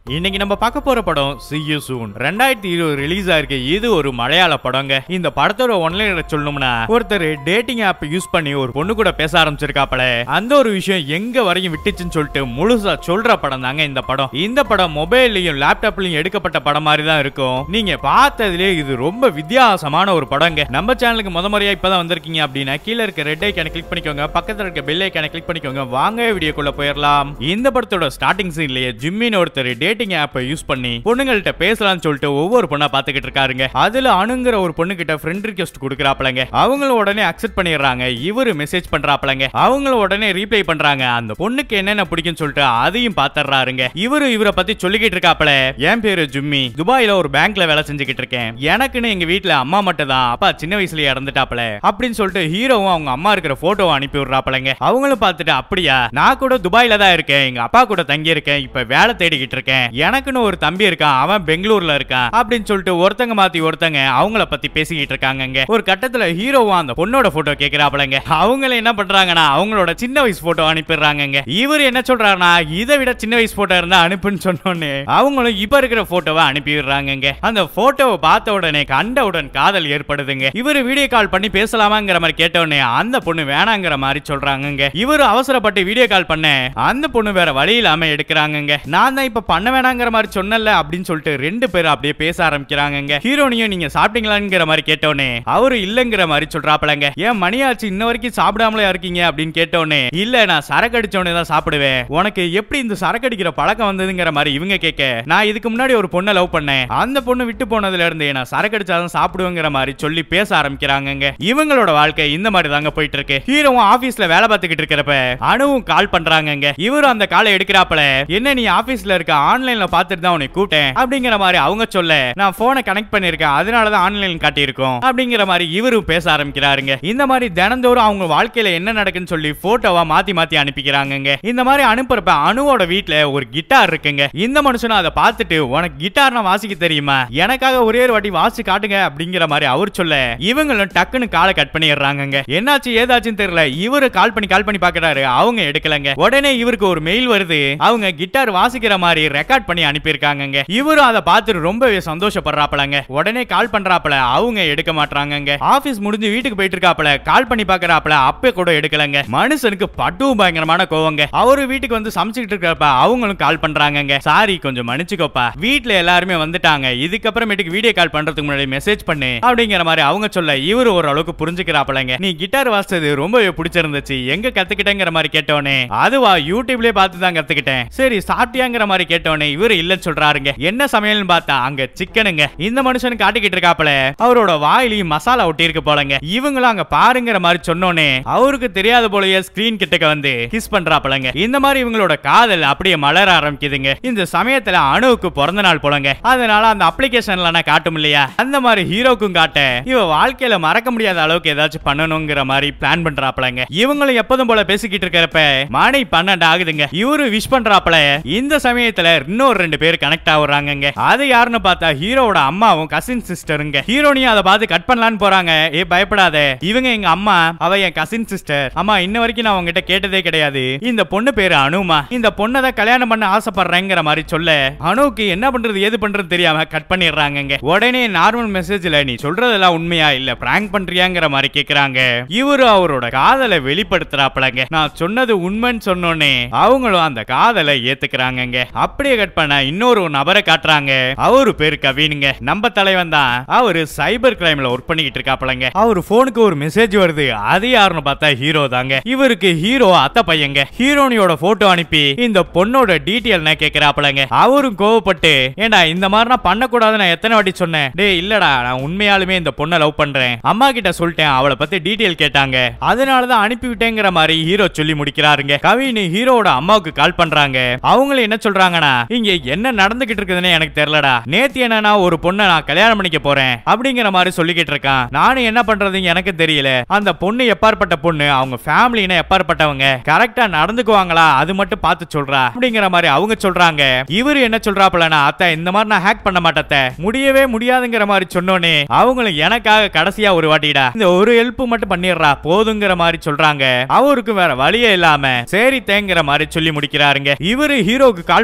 இன்னைக்கு நம்ம பார்க்க போற படம் See You Soon ரெண்டாயிரத்தி இருபது ரிலீஸ் ஆயிருக்கு இது ஒரு மலையாள படங்க இந்த படத்தோட ஒன்லைன் சொல்லணும்னா ஒருத்தர் டேட்டிங் ஆப் யூஸ் பண்ணி ஒரு பொண்ணு கூட பேச ஆரம்பிச்சிருக்காப்பல அந்த ஒரு விஷயம் எங்க வரையும் விட்டுச்சுன்னு சொல்லிட்டு முழுசா சொல்ற படம் தாங்க இந்த படம் இந்த படம் மொபைல்லையும் லேப்டாப்லயும் எடுக்கப்பட்ட படம் மாதிரி தான் இருக்கும் நீங்க பார்த்ததுலயே இது ரொம்ப வித்தியாசமான ஒரு படங்க நம்ம சேனலுக்கு முத முறையா இப்பதான் வந்திருக்கீங்க அப்படின்னா கீழே இருக்க ரெட் ஐக்கான கிளிக் பண்ணிக்கோங்க பக்கத்துல இருக்க பெல் ஐக்கான கிளிக் பண்ணிக்கோங்க வாங்க வீடியோக்குள்ள போயிடலாம் இந்த படத்தோட ஸ்டார்டிங் சீன்லயே ஜிம்மின்னு ஒருத்தர் டேட்டிங் ஆப்பை யூஸ் பண்ணி பொண்ணுங்கள்ட்ட பேசலாம்னு சொல்லிட்டு ஒவ்வொரு பொண்ணா பாத்துக்கிட்டு இருக்காருங்க அதுல அணுங்கிற ஒரு பொண்ணு கிட்ட ஃப்ரெண்ட் ரிக்வெஸ்ட் கொடுக்குறாப்லங்க அவங்களும் உடனே அக்செப்ட் பண்ணிடுறாங்க இவரு மெசேஜ் பண்றாப்லங்க அவங்களும் உடனே ரீப்ளை பண்றாங்க அந்த பொண்ணுக்கு என்னென்ன பிடிக்கும்னு சொல்லிட்டு அதையும் பாத்துறாருங்க இவரு இவரை பத்தி சொல்லிக்கிட்டு இருக்காப்ல என் பேரு ஜிம்மி துபாயில ஒரு பேங்க்ல வேலை செஞ்சுக்கிட்டு இருக்கேன் எனக்குன்னு எங்க வீட்ல அம்மா மட்டும் தான் அப்பா சின்ன வயசுலயே இறந்துட்டாப்ல அப்படின்னு சொல்லிட்டு ஹீரோவும் அவங்க அம்மா இருக்கிற போட்டோவை அனுப்பி விடுறாப்லங்க அவங்களும் பார்த்துட்டு அப்படியா நான் கூட துபாயில தான் இருக்கேன் எங்க அப்பா கூட தங்கி இருக்கேன் இப்ப வேலை தேடிக்கிட்டு இருக்கேன் எனக்குன்னு ஒரு தம்பி இருக்கான் அவன் பெங்களூர்ல இருக்கான் அப்படின்னு சொல்லிட்டு ஒருத்தங்க மாத்தி ஒருத்தங்க அவங்கள பத்தி பேசிக்கிட்டு இருக்காங்கங்க ஒரு கட்டத்துல ஹீரோவும் அந்த பொண்ணோட போட்டோ கேக்குறாப்லங்க அவங்கள என்ன பண்றாங்கன்னா அவங்களோட சின்ன வயசு போட்டோ அனுப்பிடுறாங்கங்க இவர் என்ன சொல்றாருன்னா இதை விட சின்ன வயசு போட்டோ இருந்தா அனுப்புன்னு சொன்னோன்னு அவங்களும் இப்ப இருக்கிற போட்டோவை அனுப்பி விடுறாங்கங்க அந்த போட்டோவை பார்த்த உடனே கண்டவுடன் காதல் ஏற்படுதுங்க இவரு வீடியோ கால் பண்ணி பேசலாமாங்கிற மாதிரி கேட்டவுடனே அந்த பொண்ணு வேணாங்கிற மாதிரி சொல்றாங்கங்க இவரு அவசரப்பட்டு வீடியோ கால் பண்ண அந்த பொண்ணு வேற வழி இல்லாம எடுக்கிறாங்கங்க நான் தான் இப்ப பண்ண வேணாங்கிற மாதிரி சொன்னல அப்படின்னு சொல்லிட்டு ரெண்டு பேரும் அப்படியே பேச ஆரம்பிக்கிறாங்கங்க ஹீரோனியும் நீங்க சாப்பிட்டீங்களாங்கிற மாதிரி கேட்டோன்னே அவரு இல்லங்கிற மாதிரி சொல்றாப்பலங்க ஏன் மணியாச்சு இன்ன வரைக்கும் சாப்பிடாமலே இருக்கீங்க அப்படின்னு கேட்டோன்னே இல்ல நான் சரக்கு அடிச்சோடனே தான் சாப்பிடுவேன் உனக்கு எப்படி இந்த சரக்கு அடிக்கிற பழக்கம் வந்ததுங்கிற மாதிரி இவங்க கேட்க நான் இதுக்கு முன்னாடி ஒரு பொண்ணை லவ் பண்ணேன் அந்த பொண்ணு விட்டு போனதுல இருந்து நான் சரக்கு அடிச்சாதான் சாப்பிடுவேங்கிற மாதிரி சொல்லி பேச ஆரம்பிக்கிறாங்கங்க இவங்களோட வாழ்க்கை இந்த மாதிரி தாங்க போயிட்டு இருக்கு ஹீரோவும் ஆபீஸ்ல வேலை பார்த்துக்கிட்டு இருக்கிறப்ப அணுவும் கால் பண்றாங்கங்க இவரும் அந்த காலை எடுக்கிறாப்பல என்ன நீ ஆபீஸ்ல இருக்க ஆன்லைன்ல பார்த்துட்டு தான் உன்னை கூட்டேன் அப்படிங்கிற மாதிரி அவங்க சொல்ல நான் போனை கனெக்ட் பண்ணிருக்கேன் அதனால தான் ஆன்லைன் காட்டியிருக்கோம் அப்படிங்கிற மாதிரி இவரும் பேச ஆரம்பிக்கிறாருங்க இந்த மாதிரி தினந்தோறும் அவங்க வாழ்க்கையில என்ன நடக்குன்னு சொல்லி போட்டோவா மாத்தி மாத்தி அனுப்பிக்கிறாங்கங்க இந்த மாதிரி அனுப்புறப்ப அணுவோட வீட்ல ஒரு கிட்டார் இருக்குங்க இந்த மனுஷனும் அதை பார்த்துட்டு உனக்கு கிட்டார்னா வாசிக்க தெரியுமா எனக்காக ஒரே ஒரு வாட்டி வாசி காட்டுங்க அப்படிங்கிற மாதிரி அவர் சொல்ல இவங்களும் டக்குன்னு காலை கட் பண்ணிடுறாங்கங்க என்னாச்சு ஏதாச்சுன்னு தெரியல இவரு கால் பண்ணி கால் பண்ணி பாக்குறாரு அவங்க எடுக்கலங்க உடனே இவருக்கு ஒரு மெயில் வருது அவங்க கிட்டார் வாசிக்கிற மாதிரி ரெக்கார்ட் பண்ணி அனுப்பியிருக்காங்கங்க இவரும் அதை பார்த்துட்டு ரொம்பவே சந்தோஷப்படுறாப்பலங்க உடனே கால் பண்றாப்பல அவங்க எடுக்க மாட்டாங்கங்க ஆபீஸ் முடிஞ்சு வீட்டுக்கு போயிட்டு இருக்காப்பல கால் பண்ணி பாக்குறாப்பல அப்பே கூட எடுக்கலங்க மனுஷனுக்கு பட்டு பயங்கரமான கோவங்க அவரு வீட்டுக்கு வந்து சமைச்சுக்கிட்டு இருக்கிறப்ப அவங்களும் கால் பண்றாங்கங்க சாரி கொஞ்சம் மன்னிச்சுக்கோப்பா வீட்ல எல்லாருமே வந்துட்டாங்க இதுக்கப்புறமேட்டுக்கு வீடியோ கால் பண்றதுக்கு முன்னாடி மெசேஜ் பண்ணு அப்படிங்கிற மாதிரி அவங்க சொல்ல இவரு ஓரளவுக்கு புரிஞ்சுக்கிறாப்பலங்க நீ கிட்டார் வாசிச்சது ரொம்பவே பிடிச்சிருந்துச்சு எங்க கத்துக்கிட்டேங்கிற மாதிரி கேட்டோனே அதுவா யூடியூப்லயே பார்த்து தான் கத்துக்கிட்டேன் சரி சாப்பிட்டியாங்கிற மாதிரி கேட்டோனே இவரு இல்லன்னு சொல்றாருங்க என்ன சமையல்னு பார்த்தா அங்க சிக்கனுங்க இந்த மனுஷன் காட்டிக்கிட்டு இருக்காப்பல அவரோட வாயிலையும் மசாலா ஒட்டி இருக்கு போலங்க இவங்களும் அங்க பாருங்கிற மாதிரி சொன்னோனே அவருக்கு தெரியாத போலயே ஸ்கிரீன் கிட்டக்க வந்து கிஸ் பண்றாப்பலங்க இந்த மாதிரி இவங்களோட காதல் அப்படியே மலர ஆரம்பிக்குதுங்க இந்த சமயத்துல அணுவுக்கு பிறந்த நாள் போலங்க அதனால அந்த அப்ளிகேஷன்ல நான் காட்டும் இல்லையா அந்த மாதிரி ஹீரோக்கும் காட்ட இவ வாழ்க்கையில மறக்க முடியாத அளவுக்கு ஏதாச்சும் பண்ணணுங்கிற மாதிரி பிளான் பண்றாப்பலங்க இவங்களும் எப்போதும் போல பேசிக்கிட்டு இருக்கிறப்ப மணி பன்னெண்டு ஆகுதுங்க இவரு விஷ் பண்றாப்பல இந்த சமயத்துல இன்னொரு ரெண்டு பேர் கனெக்ட் ஆகுறாங்கங்க அது யாருன்னு பார்த்தா ஹீரோவோட அம்மாவும் கசின் சிஸ்டருங்க ஹீரோனியும் அதை பார்த்து கட் பண்ணலான்னு போறாங்க ஏ பயப்படாத இவங்க எங்க அம்மா அவ என் கசின் சிஸ்டர் அம்மா இன்ன வரைக்கும் நான் உங்ககிட்ட கேட்டதே கிடையாது இந்த பொண்ணு பேரு அனுமா இந்த பொண்ணை தான் கல்யாணம் பண்ண ஆசைப்படுறேங்கிற மாதிரி சொல்ல அனுவுக்கு என்ன பண்றது ஏது பண்றது தெரியாம கட் பண்ணிடுறாங்கங்க உடனே நார்மல் மெசேஜ்ல நீ சொல்றதெல்லாம் உண்மையா இல்ல பிராங்க் பண்றியாங்கிற மாதிரி கேக்குறாங்க இவரு அவரோட காதலை வெளிப்படுத்துறாப்பலங்க நான் சொன்னது உண்மைன்னு சொன்னோனே அவங்களும் அந்த காதலை ஏத்துக்கிறாங்கங்க அப்படியே கட் பண்ண இன்னொரு நபரை காட்டுறாங்க அவரு பேரு கவினுங்க நம்ம தலைவன் தான் அவரு சைபர் கிரைம்ல ஒர்க் பண்ணிக்கிட்டு இருக்காப்பலங்க அவரு போனுக்கு ஒரு மெசேஜ் வருது அது யாருன்னு பார்த்தா ஹீரோ தாங்க இவருக்கு ஹீரோ அத்தை பையங்க ஹீரோனியோட போட்டோ அனுப்பி இந்த பொண்ணோட டீட்டெயில் கேக்குறாப்பலங்க அவரும் கோவப்பட்டு ஏண்டா இந்த மாதிரி நான் பண்ணக்கூடாது நான் எத்தனை வாட்டி சொன்னேன் டேய் இல்லடா நான் உண்மையாலுமே இந்த பொண்ணை லவ் பண்றேன் அம்மா கிட்ட சொல்லிட்டேன் அவளை பத்தி டீட்டெயில் கேட்டாங்க அதனாலதான் அனுப்பி விட்டேங்கிற மாதிரி ஹீரோ சொல்லி முடிக்கிறாருங்க கவின் ஹீரோவோட அம்மாவுக்கு கால் பண்றாங்க அவங்களும் என்ன சொல்றாங்கன்னா இங்க என்ன நடந்துகிட்டு இருக்குதுன்னு எனக்கு தெரியலடா நேத்து என்னன்னா ஒரு பொண்ணை நான் கல்யாணம் பண்ணிக்க போறேன் அப்படிங்கிற மாதிரி சொல்லிக்கிட்டு இருக்கான் நானும் என்ன பண்றதுன்னு எனக்கு தெரியல அந்த பொண்ணு எப்பாற்பட்ட பொண்ணு அவங்க ஃபேமிலினா எப்பாற்பட்டவங்க கரெக்டா நடந்துக்குவாங்களா அது மட்டும் பார்த்து சொல்றா அப்படிங்கிற மாதிரி அவங்க சொல்றாங்க இவரு என்ன சொல்றாப்புலனா அத்தை இந்த மாதிரி நான் ஹேக் பண்ண மாட்டத்த முடியவே முடியாதுங்கிற மாதிரி சொன்னோனே அவங்களும் எனக்காக கடைசியா ஒரு வாட்டிடா இந்த ஒரு ஹெல்ப் மட்டும் பண்ணிடுறா போதுங்கிற மாதிரி சொல்றாங்க அவருக்கு வேற வழியே இல்லாம சரி தேங்கிற மாதிரி சொல்லி முடிக்கிறாருங்க இவரு ஹீரோக்கு கால் பண்றாப்பல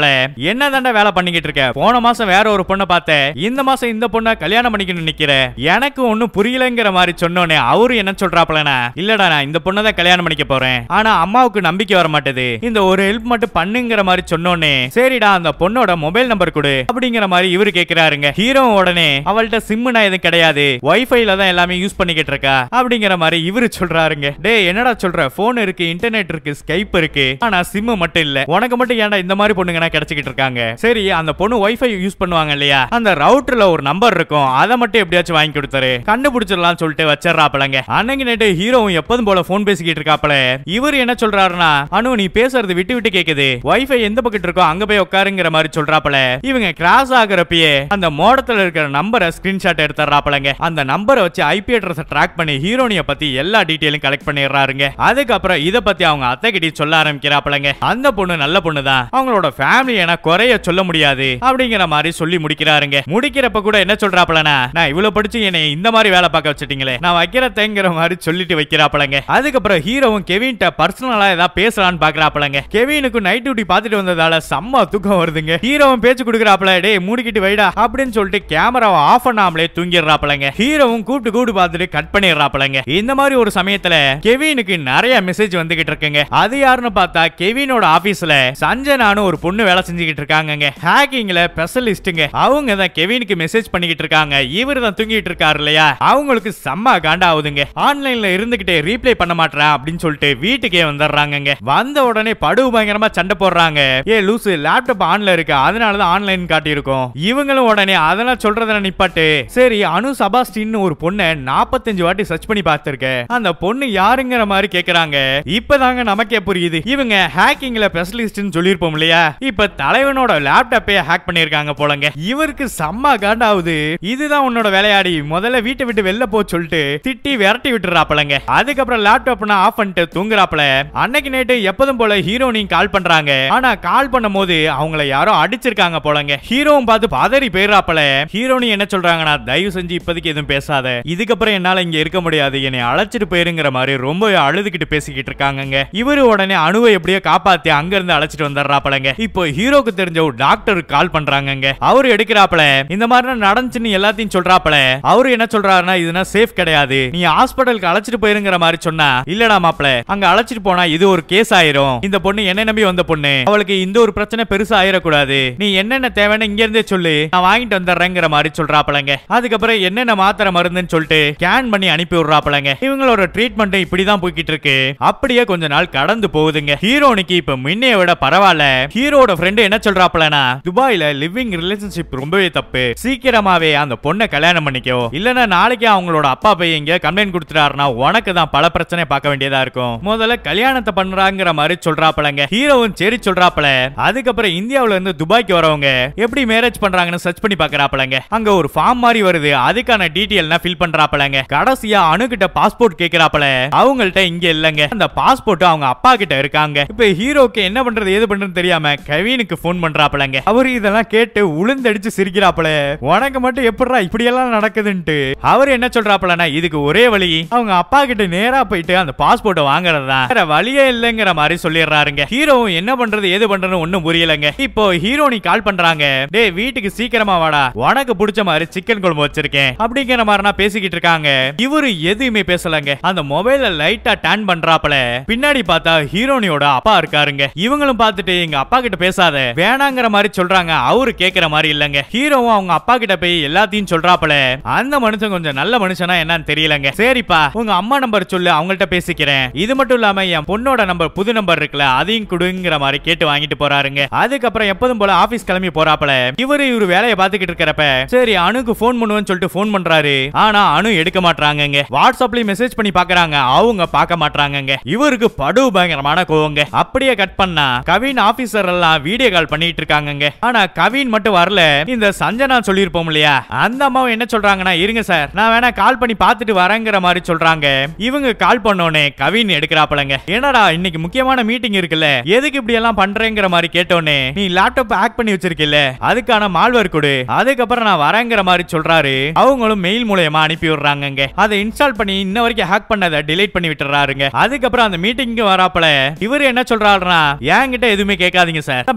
என்ன தாண்டா வேலை பண்ணிக்கிட்டு இருக்க போன மாசம் வேற ஒரு பொண்ணை பார்த்தேன் இந்த மாசம் இந்த பொண்ணை கல்யாணம் பண்ணிக்கணும்னு நிக்கிற எனக்கு ஒண்ணும் புரியலங்கிற மாதிரி சொன்னோனே அவரு என்ன சொல்றாப்லனா இல்லடா நான் இந்த பொண்ணை தான் கல்யாணம் பண்ணிக்க போறேன் ஆனா அம்மாவுக்கு நம்பிக்கை வர மாட்டேது இந்த ஒரு ஹெல்ப் மட்டும் பண்ணுங்கிற மாதிரி சொன்னோனே சரிடா அந்த பொண்ணோட மொபைல் நம்பர் கொடு அப்படிங்கிற மாதிரி இவரு கேக்குறாருங்க ஹீரோ உடனே அவள்கிட்ட சிம்னா எதுவும் கிடையாது வைஃபைல தான் எல்லாமே யூஸ் பண்ணிக்கிட்டு இருக்கா அப்படிங்கிற மாதிரி இவரு சொல்றாருங்க டேய் என்னடா சொல்ற போன் இருக்கு இன்டர்நெட் இருக்கு ஸ்கைப் இருக்கு ஆனா சிம் மட்டும் இல்ல உனக்கு மட்டும் ஏன்டா இந்த மாதிரி பொண்ணுங்க கிடைச்சிக்கிட்டு இருக்காங்க சரி அந்த பொண்ணு வைஃபை யூஸ் பண்ணுவாங்க இல்லையா அந்த ரவுட்டர்ல ஒரு நம்பர் இருக்கும் அதை மட்டும் எப்படியாச்சும் வாங்கி கொடுத்தாரு கண்டுபிடிச்சிடலாம் சொல்லிட்டு வச்சிடறாப்பலங்க அன்னைக்கு நைட்டு ஹீரோவும் எப்போதும் போல போன் பேசிக்கிட்டு இருக்காப்பல இவர் என்ன சொல்றாருன்னா அனு நீ பேசுறது விட்டு விட்டு கேக்குது வைஃபை எந்த பக்கத்து இருக்கோ அங்க போய் உட்காருங்கிற மாதிரி சொல்றாப்பல இவங்க கிராஸ் ஆகுறப்பயே அந்த மோடத்துல இருக்கிற நம்பரை ஸ்கிரீன்ஷாட் எடுத்துறாப்பலங்க அந்த நம்பரை வச்சு ஐபி அட்ரஸ் ட்ராக் பண்ணி ஹீரோனிய பத்தி எல்லா டீட்டெயிலும் கலெக்ட் பண்ணிடுறாருங்க அதுக்கப்புறம் இத பத்தி அவங்க அத்தை கிட்ட சொல்ல ஆரம்பிக்கிறாப்பலங்க அந்த பொண்ணு நல்ல பொண்ணு தான் அவங்களோட ஃபேமிலி என குறைய சொல்ல முடியாது அப்படிங்கிற மாதிரி சொல்லி முடிக்கிறாருங்க முடிக்கிறப்ப கூட என்ன சொல்றாப்பலனா நான் இவ்வளவு படிச்சு என்னை இந்த மாதிரி வேலை பார்க்க வச்சிட்டீங்களே நான் வைக்கிறதேங்கிற மாதிரி சொல்லிட்டு வைக்கிறாப்பலங்க அதுக்கப்புறம் ஹீரோவும் கெவின்ட்ட பர்சனலா ஏதாவது பேசலாம்னு பாக்குறாப்பலங்க கெவினுக்கு நைட் டியூட்டி பார்த்துட்டு வந்ததால செம்ம தூக்கம் வருதுங்க ஹீரோவும் பேச்சு கொடுக்குறாப்பல டேய் மூடிக்கிட்டு வைடா அப்படின்னு சொல்லிட்டு கேமராவை ஆஃப் பண்ணாமலே தூங்கிடுறாப்பலங்க ஹீரோவும் கூப்பிட்டு கூப்பிட்டு பார்த்துட்டு கட் பண்ணிடுறாப்பலங்க இந்த மாதிரி ஒரு சமயத்துல கெவினுக்கு நிறைய மெசேஜ் வந்துகிட்டு இருக்குங்க அது யாருன்னு பார்த்தா கெவினோட ஆபீஸ்ல சஞ்சனானு ஒரு பொண்ணு வேலை செஞ்சுக்கிட்டு இருக்காங்கங்க ஹேக்கிங்ல ஸ்பெஷலிஸ்ட்டுங்க அவங்க தான் கெவினுக்கு மெசேஜ் பண்ணிக்கிட்டு இருக்காங்க இவர் தான் தூங்கிட்டு இருக்காரு இல்லையா அவங்களுக்கு செம்ம காண்டாவுதுங்க ஆன்லைன்ல இருந்துகிட்டே ரீப்ளை பண்ண மாட்டேன் அப்படின்னு சொல்லிட்டு வீட்டுக்கே வந்துடுறாங்கங்க வந்த உடனே படு பயங்கரமா சண்டை போடுறாங்க ஏ லூசு லேப்டாப் ஆன்ல இருக்கு அதனாலதான் ஆன்லைன் காட்டியிருக்கோம் இவங்களும் உடனே அதெல்லாம் சொல்றத நிப்பாட்டு சரி அனு சபாஸ்டின் ஒரு பொண்ணை நாற்பத்தஞ்சு வாட்டி சர்ச் பண்ணி பார்த்திருக்கேன் அந்த பொண்ணு யாருங்கிற மாதிரி கேக்குறாங்க இப்பதாங்க நமக்கே புரியுது இவங்க ஹேக்கிங்ல ஸ்பெஷலிஸ்ட்னு சொல்லியிருப்போம் இல்லையா இப்ப தலைவனோட லேப்டாப்பே ஹேக் பண்ணிருக்காங்க போலங்க இவருக்கு செம்ம காண்டாவுது இதுதான் உன்னோட விளையாடி முதல்ல வீட்டை விட்டு வெளில போ சொல்லிட்டு திட்டி விரட்டி விட்டுறாப்பலங்க அதுக்கப்புறம் லேப்டாப்னா ஆஃப் பண்ணிட்டு தூங்குறாப்பல அன்னைக்கு நைட்டு எப்போதும் போல ஹீரோனியும் கால் பண்றாங்க ஆனா கால் பண்ணும் போது அவங்கள யாரோ அடிச்சிருக்காங்க போலங்க ஹீரோவும் பார்த்து பதறி போயிடுறாப்பல ஹீரோனி என்ன சொல்றாங்கன்னா தயவு செஞ்சு இப்போதைக்கு எதுவும் பேசாத இதுக்கப்புறம் என்னால இங்க இருக்க முடியாது என்னை அழைச்சிட்டு போயிருங்கிற மாதிரி ரொம்ப அழுதுகிட்டு பேசிக்கிட்டு இருக்காங்கங்க இவரு உடனே அணுவை எப்படியோ காப்பாத்தி அங்க இருந்து அழைச்சிட்டு வந்துடுறாப்பலங்க இப்போ ஹீரோக்கு தெரிஞ்ச ஒரு டாக்டர் கால் பண்றாங்கங்க அவரு எடுக்கிறாப்பல இந்த மாதிரி நடந்துச்சுன்னு எல்லாத்தையும் சொல்றாப்பல அவரு என்ன சொல்றாருன்னா இதுனா சேஃப் கிடையாது நீ ஹாஸ்பிட்டலுக்கு அழைச்சிட்டு போயிருங்கிற மாதிரி சொன்னா இல்லடா மாப்ள அங்க அழைச்சிட்டு போனா இது ஒரு கேஸ் ஆயிரும் இந்த பொண்ணு என்ன நம்பி வந்த பொண்ணு அவளுக்கு இந்த ஒரு பிரச்சனை பெருசா ஆயிடக்கூடாது நீ என்னென்ன தேவைன்னு இங்க இருந்தே சொல்லு நான் வாங்கிட்டு வந்துடுறேங்கிற மாதிரி சொல்றாப்பலங்க அதுக்கப்புறம் என்னென்ன மாத்திரை மருந்துன்னு சொல்லிட்டு ஸ்கேன் பண்ணி அனுப்பி விடுறாப்பலங்க இவங்களோட ட்ரீட்மெண்ட் இப்படிதான் போய்கிட்டு இருக்கு அப்படியே கொஞ்ச நாள் கடந்து போகுதுங்க ஹீரோனிக்கு இப்ப முன்னைய விட பரவாயில்ல ஹீரோட ஃப்ரெண்டு என்ன சொல்றாப்பலனா துபாயில லிவிங் ரிலேஷன்ஷிப் ரொம்பவே தப்பு சீக்கிரமாவே அந்த பொண்ணை கல்யாணம் பண்ணிக்கோ இல்லனா நாளைக்கு அவங்களோட அப்பா போய் எங்க கம்ப்ளைண்ட் கொடுத்துட்டாருன்னா உனக்கு தான் பல பிரச்சனை பார்க்க வேண்டியதா இருக்கும் முதல்ல கல்யாணத்தை பண்றாங்கிற மாதிரி சொல்றாப்பலங்க ஹீரோவும் சரி சொல்றாப்பல அதுக்கப்புறம் இந்தியாவுல இருந்து துபாய்க்கு வரவங்க எப்படி மேரேஜ் பண்றாங்கன்னு சர்ச் பண்ணி பாக்குறாப்பலங்க அங்க ஒரு ஃபார்ம் மாதிரி வருது அதுக்கான டீட்டெயில்னா ஃபில் பண்றாப்பலங்க கடைசியா அணுகிட்ட பாஸ்போர்ட் கேக்குறாப்பல அவங்கள்ட்ட இங்க இல்லங்க அந்த பாஸ்போர்ட் அவங்க அப்பா கிட்ட இருக்காங்க இப்ப ஹீரோக்கு என்ன பண்றது ஏது பண்றது தெரியாம கவினுக்கு போன் பண்றாப்பலங்க அவரு இதெல்லாம் கேட்டு உளுந்தடிச்சு சிரிக்கிறாப்பல உனக்கு மட்டும் எப்படிடா இப்படி எல்லாம் நடக்குதுன்ட்டு அவர் என்ன சொல்றாப்பலனா இதுக்கு ஒரே வழி அவங்க அப்பா கிட்ட நேரா போயிட்டு அந்த பாஸ்போர்ட்டை வாங்குறதுதான் வேற வழியே இல்லைங்கிற மாதிரி சொல்லிடுறாருங்க ஹீரோவும் என்ன பண்றது ஏது பண்றதுன்னு ஒண்ணும் புரியலங்க இப்போ ஹீரோனி கால் பண்றாங்க டேய் வீட்டுக்கு சீக்கிரமா வாடா உனக்கு பிடிச்ச மாதிரி சிக்கன் குழம்பு வச்சிருக்கேன் அப்படிங்கிற மாதிரி நான் பேசிக்கிட்டு இருக்காங்க இவரு எதுவுமே பேசலங்க அந்த மொபைல லைட்டா டேன் பண்றாப்பல பின்னாடி பார்த்தா ஹீரோனியோட அப்பா இருக்காருங்க இவங்களும் பார்த்துட்டு எங்க அப்பா கிட்ட பேசாத வேணாங்கிற மாதிரி சொல்றாங்க அவரு கேக்குற மாதிரி இல்லங்க ஹீரோவும் அவங்க அப்பா கிட்ட போய் எல்லாத்தையும் சொல்றாப்பல அந்த மனுஷன் கொஞ்சம் நல்ல மனுஷனா என்னன்னு தெரியலங்க சரிப்பா உங்க அம்மா நம்பர் சொல்லு அவங்கள்ட்ட பேசிக்கிறேன் இது மட்டும் இல்லாம என் பொண்ணோட நம்பர் புது நம்பர் இருக்குல்ல அதையும் கொடுங்கிற மாதிரி கேட்டு வாங்கிட்டு போறாருங்க அதுக்கப்புறம் எப்போதும் போல ஆபீஸ் கிளம்பி போறாப்பல இவரு இவரு வேலையை பார்த்துக்கிட்டு இருக்கிறப்ப சரி அணுக்கு போன் பண்ணுவேன்னு சொல்லிட்டு போன் பண்றாரு ஆனா அணு எடுக்க மாட்டாங்கங்க வாட்ஸ்அப்லயும் மெசேஜ் பண்ணி பாக்குறாங்க அவங்க பார்க்க மாட்டாங்கங்க இவருக்கு படு பயங்கரமான கோவங்க அப்படியே கட் பண்ணா கவின் ஆபீசர் எல்லாம் வீடியோ கால் பண்ணிட்டு இருக்காங்கங்க ஆனா கவின் மட்டும் வரல இந்த சஞ்சனா சொல்லியிருப்போம் இல்லையா அந்த அம்மாவும் என்ன சொல்றாங்கன்னா இருங்க சார் நான் வேணா கால் பண்ணி பார்த்துட்டு வரேங்கிற மாதிரி சொல்றாங்க இவங்க கால் பண்ணோனே கவின் எடுக்கிறாப்பலங்க என்னடா இன்னைக்கு முக்கியமான மீட்டிங் இருக்குல்ல எதுக்கு இப்படி எல்லாம் பண்றேங்கிற மாதிரி கேட்டோனே நீ லேப்டாப் ஹேக் பண்ணி வச்சிருக்கில்ல அதுக்கான மால்வேர் கொடு அதுக்கப்புறம் நான் வரேங்கிற மாதிரி சொல்றாரு அவங்களும் மெயில் மூலயமா அனுப்பி விடுறாங்கங்க அதை இன்ஸ்டால் பண்ணி இன்ன வரைக்கும் ஹேக் பண்ணதை டிலீட் பண்ணி விட்டுறாருங்க அதுக்கப்புறம் அந்த மீட்டிங்க்கு வராப்பல இவர் என்ன சொல்றாருன்னா என்கிட்ட எதுவுமே கேட்காதீங்க சார்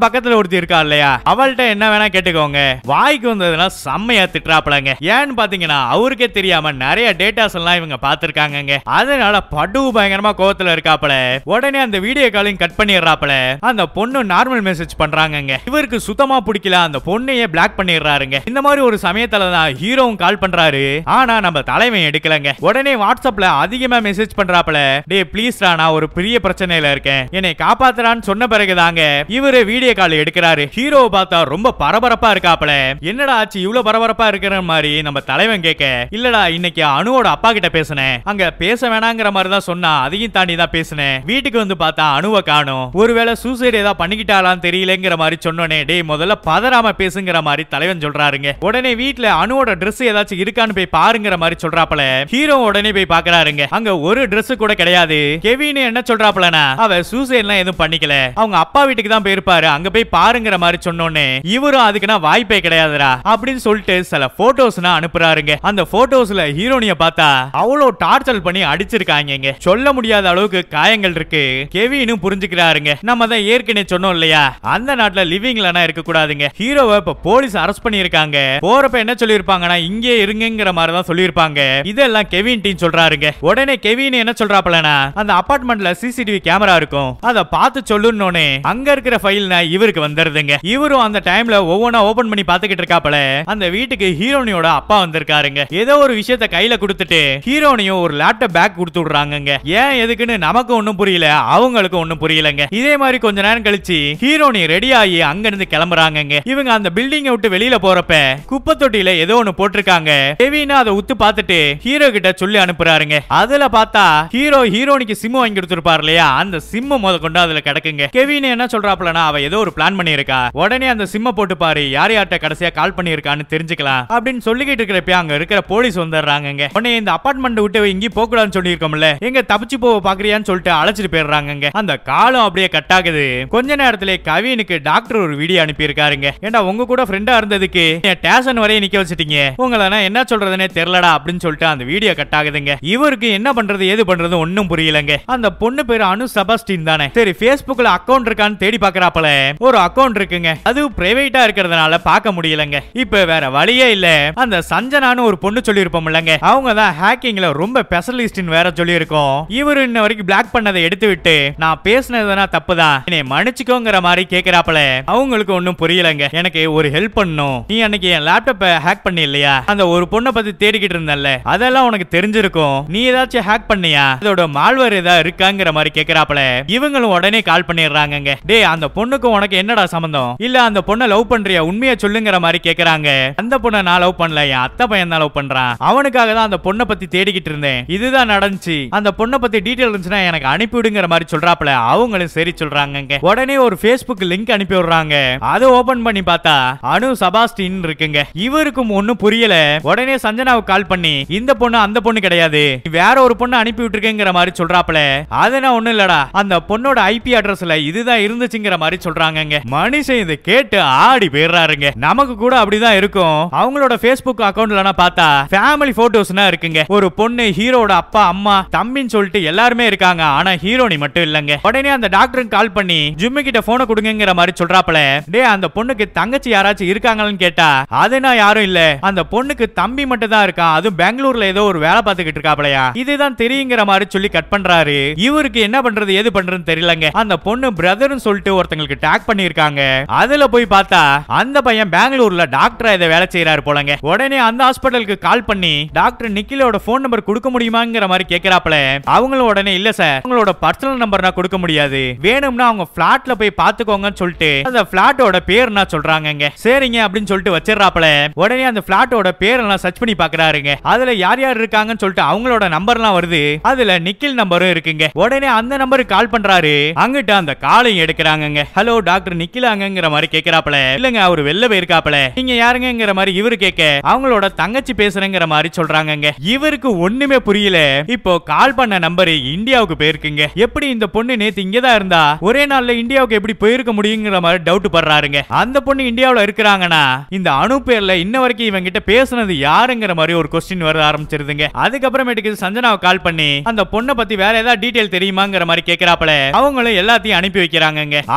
பக்கத்துல ஒருத்தி இருக்கா இல்லையா அவள்கிட்ட என்ன வேணா கேட்டுக்கோங்க வாய்க்கு வந்ததுன்னா செம்மையா திட்டுறாப்லங்க ஏன்னு பாத்தீங்கன்னா அவருக்கே தெரியாம நிறைய டேட்டாஸ் எல்லாம் இவங்க பாத்துருக்காங்கங்க அதனால படு பயங்கரமா கோவத்துல இருக்காப்ல உடனே அந்த வீடியோ காலையும் கட் பண்ணிடுறாப்ல அந்த பொண்ணு நார்மல் மெசேஜ் பண்றாங்கங்க இவருக்கு சுத்தமா பிடிக்கல அந்த பொண்ணையே பிளாக் பண்ணிடுறாருங்க இந்த மாதிரி ஒரு சமயத்துல தான் ஹீரோவும் கால் பண்றாரு ஆனா நம்ம தலைவன் எடுக்கலங்க உடனே வாட்ஸ்அப்ல அதிகமா மெசேஜ் பண்றாப்ல டே ப்ளீஸ்டா நான் ஒரு பெரிய பிரச்சனையில இருக்கேன் என்னை காப்பாத்துறான்னு சொன்ன பிறகுதாங்க இவரு வீடியோ கால் எடுக்கிறாரு ஹீரோவை பார்த்தா ரொம்ப பரபரப்பா இருக்காப்ல என்னடா ஆச்சு இவ்வளவு பரபரப்பா இருக்கிற மாதிரி நம்ம தலைவன் கேட்க இல்லடா இன்னைக்கு அனுவோட அப்பா கிட்ட பேசினேன் அங்க பேச வேணாங்கிற மாதிரி தான் சொன்னா அதையும் தாண்டி தான் பேசினேன் வீட்டுக்கு வந்து பார்த்தா அணுவை காணும் ஒருவேளை சூசைட் ஏதாவது பண்ணிக்கிட்டாலான்னு தெரியலங்கிற மாதிரி சொன்னோனே டேய் முதல்ல பதறாம பேசுங்கிற மாதிரி தலைவன் சொல்றாருங்க உடனே வீட்ல அணுவோட Dress ஏதாச்சும் இருக்கான்னு போய் பாருங்கிற மாதிரி சொல்றாப்ல ஹீரோ உடனே போய் பாக்குறாருங்க அங்க ஒரு Dress கூட கிடையாது கெவின் என்ன சொல்றாப்லனா அவ சூசைட்லாம் எதுவும் பண்ணிக்கல அவங்க அப்பா வீட்டுக்கு தான் போயிருப்பாரு அங்க போய் பாருங்கிற மாதிரி சொன்னோனே இவரும் அதுக்குன்னா வாய்ப்பே கிடையாதுடா அப்படின்னு சொல்லிட்டு சில போட்டோஸ்னா அனுப்புறாருங்க அந்த போட்டோஸ்ல ஹீரோனிய பார்த்தா அவ்வளோ டார்ச்சர் பண்ணி அடிச்சிருக்காங்க சொல்ல முடியாத அளவுக்கு காயங்கள் இருக்கு கெவினும் புரிஞ்சுக்கிறாருங்க நம்ம தான் ஏற்கனவே சொன்னோம் இல்லையா அந்த நாட்டுல லிவிங்லனா இருக்க கூடாதுங்க ஹீரோவை இப்ப போலீஸ் அரெஸ்ட் பண்ணிருக்காங்க போறப்ப என்ன சொல்லிருப்பாங்கன்னா இங்கே இருங்கிற மாதிரி தான் சொல்லிருப்பாங்க இதெல்லாம் கெவின் டீம் சொல்றாருங்க உடனே கெவின் என்ன சொல்றாப்லனா அந்த அபார்ட்மெண்ட்ல சிசிடிவி கேமரா இருக்கும் அத பார்த்து சொல்லுன்னோனே அங்க இருக்கிற ஃபைல்னா இவருக்கு வந்துருதுங்க இவரும் அந்த டைம்ல ஒவ்வொன்னா ஓபன் பண்ணி பாத்துக்கிட்டு இருக்காப்ல அந்த வீட்டுக்கு ஹீரோனியோட அப்பா வந்திருக்காருங்க ஏதோ ஒரு விஷயத்த கையில கொடுத்துட்டு ஹீரோனியும் ஒரு லேப்டாப் பேக் கொடுத்து விடுறாங்கங்க ஏன் எதுக்குன்னு நமக்கு ஒண்ணும் புரியல அவங்களுக்கு ஒண்ணும் புரியலங்க இதே மாதிரி கொஞ்ச நேரம் கழிச்சு ஹீரோனி ரெடி ஆகி அங்க இருந்து கிளம்புறாங்கங்க இவங்க அந்த பில்டிங்கை விட்டு வெளியில போறப்ப குப்பை தொட்டியில ஏதோ ஒண்ணு போட்டிருக்காங்க கெவினா அதை உத்து பார்த்துட்டு ஹீரோ கிட்ட சொல்லி அனுப்புறாருங்க அதுல பார்த்தா ஹீரோ ஹீரோனிக்கு சிம் வாங்கி கொடுத்துருப்பாரு இல்லையா அந்த சிம் முத கொண்டு அதுல கிடக்குங்க கெவின் என்ன சொல்றாப்லனா அவ ஏதோ ஒரு பிளான் பண்ணியிருக்கா உடனே அந்த சிம்ம போட்டு பாரு யார் யார்ட்ட கடைசியா கால் பண்ணியிருக்கான்னு தெரிஞ்சுக்கலாம் அப்படின்னு சொல்லிக்கிட்டு இருக்கிறப்ப அங்க இருக்கிற போலீஸ் வந்துடுறாங்கங்க உடனே இந்த அபார்ட்மெண்ட் விட்டு இங்கேயும் போக கூடாதுன்னு சொல்லியிருக்கோம்ல எங்க தப்பிச்சு போக பாக்குறியான்னு சொல்லிட்டு அழைச்சிட்டு போயிடுறாங்கங்க அந்த காலம் அப்படியே கட் ஆகுது கொஞ்ச நேரத்திலே கவினுக்கு டாக்டர் ஒரு வீடியோ அனுப்பியிருக்காருங்க ஏண்டா உங்க கூட ஃப்ரெண்டா இருந்ததுக்கு என் டேஷன் வரைய நிக்க வச்சிட்டீங்க உங்களை நான் என்ன சொல்றதுனே தெரியலடா அப்படின்னு சொல்லிட்டு அந்த வீடியோ கட் ஆகுதுங்க இவருக்கு என்ன பண்றது ஏது பண்றது ஒண்ணும் புரியலங்க அந்த பொண்ணு பேரு அனு செபாஸ்டின் தானே சரி Facebookல அக்கவுண்ட் இருக்கான்னு தேடி பாக்குறாப்பல ஒரு அக்கவுண்ட் இருக்குங்க அது பிரைவேட்டா இருக்கிறதுனால பார்க்க முடியலங்க இப்ப வேற வழியே இல்ல அந்த சஞ்சனான்னு ஒரு பொண்ணு சொல்லியிருப்போம் இல்லங்க அவங்க தான் ஹேக்கிங்ல ரொம்ப ஸ்பெஷலிஸ்ட்னு வேற சொல்லியிருக்கோம் இவரு இன்ன வரைக்கும் பிளாக் பண்ணதை எடுத்து விட்டு நான் பேசினதுனா தப்புதான் என்னை மன்னிச்சுக்கோங்கிற மாதிரி கேக்குறாப்பல அவங்களுக்கு ஒண்ணும் புரியலங்க எனக்கு ஒரு ஹெல்ப் பண்ணணும் நீ அன்னைக்கு என் லேப்டாப்பை ஹேக் பண்ணி இல்லையா அந்த ஒரு பொண்ணை பத்தி தேடிக்கிட்டு இருந்தல்ல அதெல்லாம் உனக்கு தெரிஞ்சிருக்கும் நீ ஏதாச்சும் ஹேக் பண்ணியா அதோட மால்வர் ஏதாவது இருக்காங்கிற மாதிரி கேக்குறாப்பல இவங்களும் உடனே கால் பண்ணிடுறாங்கங்க டேய் அந்த பொண்ணுக்கும் உனக்கு என்னடா சம்பந்தம் இல்ல அந்த பொண்ணை லவ் பண்றியா உண்மையை சொல்லுங்கிற மாதிரி கேக்குறாங்க அந்த பொண்ணை நான் லவ் பண்ணல என் அத்தை பையன் தான் லவ் பண்றான் அவனுக்காக தான் அந்த பொண்ணை பத்தி தேடிக்கிட்டு இருந்தேன் இதுதான் நடந்துச்சு அந்த பொண்ணை பத்தி டீடைல் இருந்துச்சுன்னா எனக்கு அனுப்பி விடுங்கிற மாதிரி சொல்றாப்ல அவங்களும் சரி சொல்றாங்கங்க உடனே ஒரு Facebook லிங்க் அனுப்பி விடுறாங்க அதை ஓபன் பண்ணி பார்த்தா அனு சபாஸ்டின் இருக்குங்க இவருக்கும் ஒண்ணும் புரியல உடனே சஞ்சனாவுக்கு கால் பண்ணி இந்த பொண்ணு அந்த பொண்ணு கிடையாது நீ வேற ஒரு பொண்ணு அனுப்பி விட்டுருக்கேங்கிற மாதிரி சொல்றாப்ல அது நான் ஒண்ணும் இல்லடா அந்த பொண்ணோட ஐபி அட்ரஸ்ல இதுதான் இருந்துச்சுங்கிற மாதிரி சொல்றாங்கங்க மனுஷன் இதை கேட்டு ஆடி போயிடுறாருங்க நமக்கு கூட அப்படிதான் இருக்கும் அவங்களோட Facebook அக்கவுண்ட்லனா பார்த்தா ஃபேமிலி போட்டோஸ்னா இருக்குங்க ஒரு பொண்ணு ஹீரோட அப்பா அம்மா தம்பின்னு சொல்லிட்டு எல்லாருமே இருக்காங்க ஆனா ஹீரோனி மட்டும் இல்லங்க உடனே அந்த டாக்டருக்கு கால் பண்ணி ஜிம்மு கிட்ட போனை கொடுங்கங்கிற மாதிரி சொல்றாப்ல டேய் அந்த பொண்ணுக்கு தங்கச்சி யாராச்சும் இருக்காங்களான்னு கேட்டா அது நான் யாரும் இல்ல அந்த பொண்ணுக்கு தம்பி மட்டும் தான் இருக்கான் அதுவும் பெங்களூர்ல ஏதோ ஒரு வேலை பார்த்துக்கிட்டு இருக்காப்லயா இதுதான் தெரியுங்கிற மாதிரி சொல்லி கட் பண்றாரு இவருக்கு என்ன பண்றது ஏது பண்றதுன்னு தெரியலங்க அந்த பொண்ணு பிரதர்னு சொல்லிட்டு ஒருத்தங்களுக்கு டேக் பண்ணிருக்காங்க அதுல போய் பார்த்தா அந்த பையன் பெங்களூர்ல டாக்டரா இதை வேலை செய்யறாரு போலங்க உடனே அந்த ஹாஸ்பிட்டலுக்கு கால் பண்ணி டாக்டர் நிக்கிலோட போன் நம்பர் கொடுக்க முடியுமாங்கிற மாதிரி கேக்குறாப்ல அவங்களும் உடனே இல்ல சார் உங்களோட பர்சனல் நம்பர் நான் கொடுக்க முடியாது வேணும்னா அவங்க பிளாட்ல போய் பாத்துக்கோங்கன்னு சொல்லிட்டு அந்த பிளாட்டோட பேர் நான் சொல்றாங்கங்க சரிங்க அப்படின்னு சொல்லிட்டு வச்சிடறாப்ல உடனே அந்த பிளாட்டோட பேரெல்லாம் சர்ச் பண்ணி பாக்குறாருங்க அதுல யார் யார் இருக்காங்கன்னு சொல்லிட்டு அவங்களோட நம்பர்லாம் வருது அதுல நிக்கில் நம்பரும் இருக்குங்க உடனே அந்த நம்பருக்கு கால் பண்றாரு அங்கிட்ட அந்த காலையும் எடுக்கிறாங்கங்க ஹலோ டாக்டர் நிக்கிலாங்கிற மாதிரி கேக்குறாப்ல இல்லங்க அவர் வெளில போயிருக்காப்ல நீங்க யாருங்கிற மாதிரி இவரு கேட்க அவங்களோட தங்கச்சி பேசுறேங்கிற மாதிரி சொல்றாங்கங்க இவருக்கு ஒண்ணுமே புரியல இப்போ கால் பண்ண நம்பர் இந்தியாவுக்கு போயிருக்குங்க எப்படி இந்த பொண்ணு நேத்து இங்கதான் இருந்தா ஒரே நாள்ல இந்தியாவுக்கு எப்படி போயிருக்க முடியுங்கிற மாதிரி டவுட் படுறாருங்க அந்த பொண்ணு இந்தியாவுல இருக்கிறாங்கன்னா இந்த அணு பேர்ல இன்ன வரைக்கும் இவங்க கிட்ட பேசுனது யாருங்கிற மாதிரி ஒரு கொஸ்டின் வர ஆரம்பிச்சிருதுங்க அதுக்கப்புறமேட்டுக்கு சஞ்சனாவை கால் பண்ணி அந்த பொண்ணை பத்தி வேற ஏதாவது டீடைல் தெரியுமாங்கிற மாதிரி கேக்குறாப்பல அவங்களும் எல்லாத்தையும் அனுப்பி வைக்கிறாங்கங்க அதுல ஒரு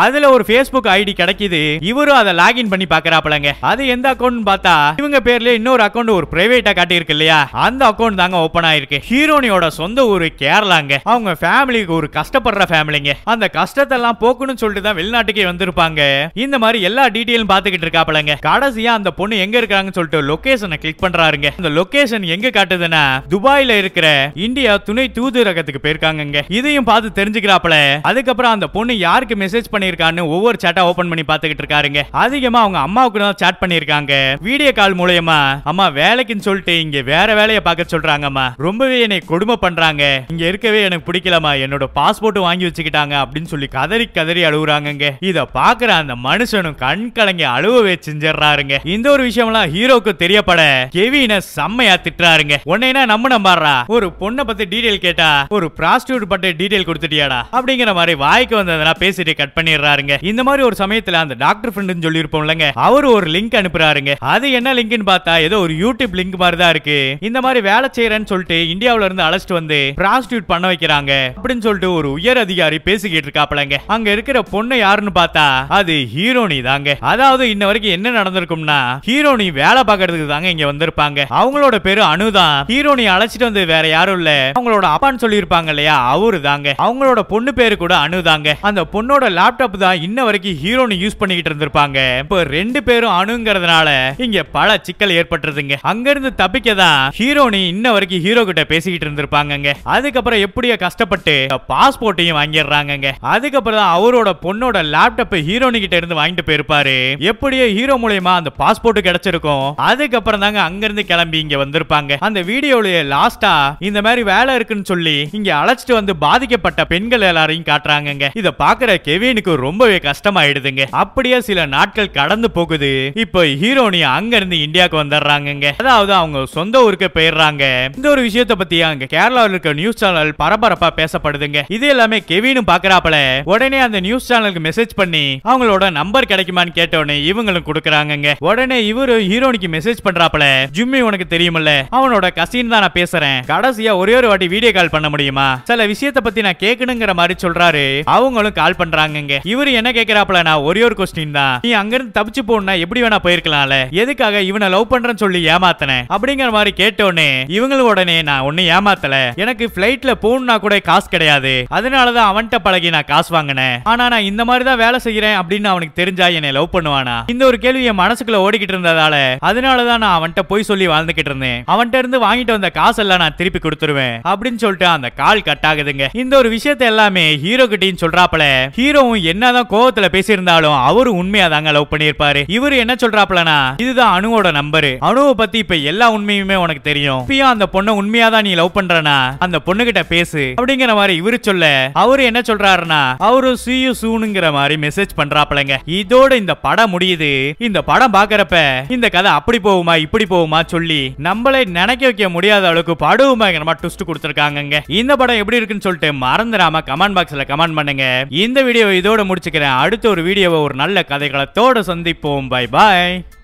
ஃபேஸ்புக் ஐடி கிடைக்குது இவரும் அதை லாகின் பண்ணி பாக்குறாப்லங்க அது எந்த அக்கௌண்ட் பார்த்தா இவங்க பேர்ல இன்னொரு அக்கௌண்ட் ஒரு பிரைவேட்டா காட்டியிருக்கு இல்லையா அந்த அக்கௌண்ட் தாங்க ஓபன் ஆயிருக்கு ஹீரோனியோட சொந்த ஊரு கேரளாங்க அவங்க ஃபேமிலிக்கு ஒரு கஷ்டப்படுற ஃபேமிலிங்க அந்த கஷ்டத்தை எல்லாம் போக்கணும்னு சொல்லிட்டு தான் வெளிநாட்டுக்கே வந்திருப்பாங்க இந்த மாதிரி எல்லா டீட்டெயிலும் பாத்துக்கிட்டு இருக்காப்லங்க கடைசியா அந்த பொண்ணு எங்க இருக்காங்கன்னு சொல்லிட்டு லொகேஷனை கிளிக் பண்றாருங்க அந்த லொகேஷன் எங்க காட்டுதுன்னா துபாயில இருக்கிற இந்தியா துணை தூதரகத்துக்கு போயிருக்காங்கங்க இதையும் பார்த்து தெரிஞ்சுக்கிறாப்ல அதுக்கப்புறம் அந்த பொண்ணு யாருக்கு மெசேஜ் பண்ணிருக்கான்னு ஒவ்வொரு சேட்டா ஓபன் பண்ணி பாத்துக்கிட்டு இருக்காருங்க அதிகமா அவங்க அம்மாவுக்கு தான் சாட் பண்ணிருக்காங்க வீடியோ கால் மூலயமா அம்மா வேலைக்குன்னு சொல்லிட்டு இங்க வேற வேலையை பார்க்க சொல்றாங்கம்மா ரொம்பவே என்னை கொடுமை பண்றாங்க இங்க இருக்கவே எனக்கு பிடிக்கலமா என்னோட பாஸ்போர்ட் வாங்கி வச்சுக்கிட்டாங்க அப்படின்னு சொல்லி கதறி கதறி அழுகுறாங்கங்க இத பாக்குற அந்த மனுஷனும் கண் கலங்கி அழுவவே செஞ்சிடறாருங்க இந்த ஒரு விஷயம்லாம் ஹீரோக்கு தெரியப்பட கெவின செம்மையா திட்டுறாருங்க உன்னைனா நம்ம நம்பாடுறா ஒரு பொண்ணை பத்தி டீடைல் கேட்டா ஒரு பிராஸ்டியூட் பத்தி டீடைல் கொடுத்துட்டியாடா அப்படிங்கிற மாதிரி வாய்க்கு வந்ததெல்லாம் பேசிட்டு கட் பண்ணிடுறாருங்க இந்த மாதிரி ஒரு சமயத்துல அந்த டாக்டர் ஃப்ரெண்ட் சொல்லியிருப்போம்லங்க அவர் ஒரு லிங்க் அனுப்புறாருங்க அது என்ன லிங்க்னு பார்த்தா ஏதோ ஒரு யூடியூப் லிங்க் மாதிரி தான் இருக்கு இந்த மாதிரி வேலை செய்யறேன்னு சொல்லிட்டு இந்தியாவுல இருந்து அழைச்சிட்டு வந்து பிராஸ்டியூட் பண்ண வைக்கிறாங்க அப்படின்னு சொல்லிட்டு ஒரு உயர் அதிகாரி பேசிக்கிட்டு இருக்காப்லங்க அங்க இருக்கிற பொண்ணு யாருன்னு பார்த்தா அது ஹீரோனி தாங்க அதாவது இன்ன வரைக்கும் என்ன நடந்திருக்கும்னா ஹீரோனி வேலை பார்க்கறதுக்கு தாங்க இங்க வந்திருப்பாங்க அவங்களோட பேரு அனுதான் ஹீரோனி அழைச்சிட்டு வந்து வேற யாரும் இல்ல அவங்களோட அப்பான்னு சொல்லியிருப்பாங்க இல்லையா அவரு தாங்க அவங்களோட பொண்ணு பேரு கூட அனு தாங்க அந்த பொண்ணோட லேப்டாப் தான் இன்ன வரைக்கும் ஹீரோனி யூஸ் பண்ணிக்கிட்டு இருந்திருப்பாங்க இப்போ ரெண்டு பேரும் அணுங்கிறதுனால இங்க பல சிக்கல் ஏற்பட்டுருதுங்க அங்க இருந்து தப்பிக்க தான் ஹீரோனி இன்ன வரைக்கும் ஹீரோ கிட்ட பேசிக்கிட்டு இருந்திருப்பாங்கங்க அதுக்கப்புறம் எப்படியோ கஷ்டப்பட்டு பாஸ்போர்ட்டையும் வாங்கிடுறாங்கங்க அதுக்கப்புறம் தான் அவரோட பொண்ணோட லேப்டாப் ஹீரோனி கிட்ட இருந்து வாங்கிட்டு போயிருப்பாரு எப்படியோ ஹீரோ மூலயமா அந்த பாஸ்போர்ட் கிடைச்சிருக்கும் அதுக்கப்புறம் தாங்க அங்க இருந்து கிளம்பி இங்க வந்திருப்பாங்க அந்த வீடியோலயே லாஸ்டா இந்த மாதிரி வேலை இருக்குன்னு சொல்லி இங்க அழைச்சிட்டு வந்து பாதிக்கப்பட்ட பெண்கள் எல்லாரையும் காட்டுறாங்கங்க இத பாக்குற கெவினுக்கு ரொம்பவே கஷ்டமாயிடுதுங்க அப்படியே சில நாட்கள் கடந்து போகுது இப்போ ஹீரோனி அங்க இருந்து இந்தியாவுக்கு வந்துடுறாங்கங்க அதாவது அவங்க சொந்த ஊருக்கு போயிடுறாங்க இந்த ஒரு விஷயத்த பத்தி அங்க கேரளாவில் இருக்க நியூஸ் சேனல் பரபரப்பா பேசப்படுதுங்க இது எல்லாமே கெவினும் பாக்குறாப்பல உடனே அந்த நியூஸ் சேனலுக்கு மெசேஜ் பண்ணி அவங்களோட நம்பர் கிடைக்குமான்னு கேட்டோடனே இவங்களும் கொடுக்குறாங்கங்க உடனே இவரு ஹீரோனிக்கு மெசேஜ் பண்றாப்பல ஜிம்மி உனக்கு தெரியுமில்ல அவனோட கசின் தான் நான் பேசுறேன் கடைசியா ஒரே ஒரு வாட்டி வீடியோ கால் பண்ண முடியுமா சில விஷயத்த பத்தி நான் கேட்கணுங்கிற மாதிரி சொல்றாரு அவங்களும் கால் பண்றாங்கங்க இவரு என்ன கேக்குறாப்ல நான் ஒரே ஒரு கொஸ்டின் தான் நீ அங்க இருந்து தப்பிச்சு போனா எப்படி வேணா போயிருக்கலாம்ல எதுக்காக இவனை லவ் பண்றேன்னு சொல்லி ஏமாத்தன அப்படிங்கிற மாதிரி கேட்டோன்னே இவங்களும் உடனே நான் ஒண்ணு ஏமாத்தல எனக்கு பிளைட்ல போகணும்னா கூட காசு கிடையாது அதனாலதான் அவன்கிட்ட பழகி நான் காசு வாங்கினேன் ஆனா நான் இந்த மாதிரி தான் வேலை செய்யறேன் அப்படின்னு அவனுக்கு தெரிஞ்சா என்னை லவ் பண்ணுவானா இந்த ஒரு கேள்வி என் மனசுக்குள்ள ஓடிக்கிட்டு இருந்ததால அதனாலதான் நான் அவன்கிட்ட போய் சொல்லி வாழ்ந்துகிட்டு இருந்தேன் அவன்கிட்ட இருந்து வாங்கிட்டு வந்த காசெல்லாம் நான் திருப்பி கொடுத்துருவேன் அப்படின்னு சொல்லிட்டு அந்த கால் கட் ஆகுதுங்க இந்த ஒரு விஷயத்த எல்லாமே ஹீரோ கிட்டயும் சொல்றாப்ல ஹீரோவும் என்னதான் கோவத்துல பேசியிருந்தாலும் அவரும் உண்மையா தாங்க லவ் பண்ணியிருப்பாரு இவரு என்ன சொல்றாப்லனா இதுதான் அணுவோட நம்பரு அணுவை பத்தி இப்ப எல்லா உண்மையுமே உனக்கு தெரியும் இப்பயும் அந்த பொண்ணை உண்மையா தான் நீ லவ் பண்றனா அந்த பொண்ணு கிட்ட பேசு அப்படிங்கிற மாதிரி இவரு சொல்ல அவரு என்ன சொல்றாருன்னா அவரு சியூ சூனுங்கிற மாதிரி மெசேஜ் பண்றாப்லங்க இதோட இந்த படம் முடியுது இந்த படம் பாக்குறப்ப இந்த கதை அப்படி போகுமா இப்படி போகுமா சொல்லி நம்மளே நினைக்க வைக்க முடியாத அளவுக்கு படம் பயங்கரமா ட்விஸ்ட் கொடுத்துருக்காங்கங்க இந்த படம் எப்படி இருக்குன்னு சொல்லிட்டு மறந்துடாம கமெண்ட் பாக்ஸ்ல கமெண்ட் பண்ணுங்க இந்த வீடியோ இதோட முடிச்சுக்கிறேன் அடுத்த ஒரு வீடியோவை ஒரு நல்ல கதைகளத்தோட சந்திப்போம் பை பாய்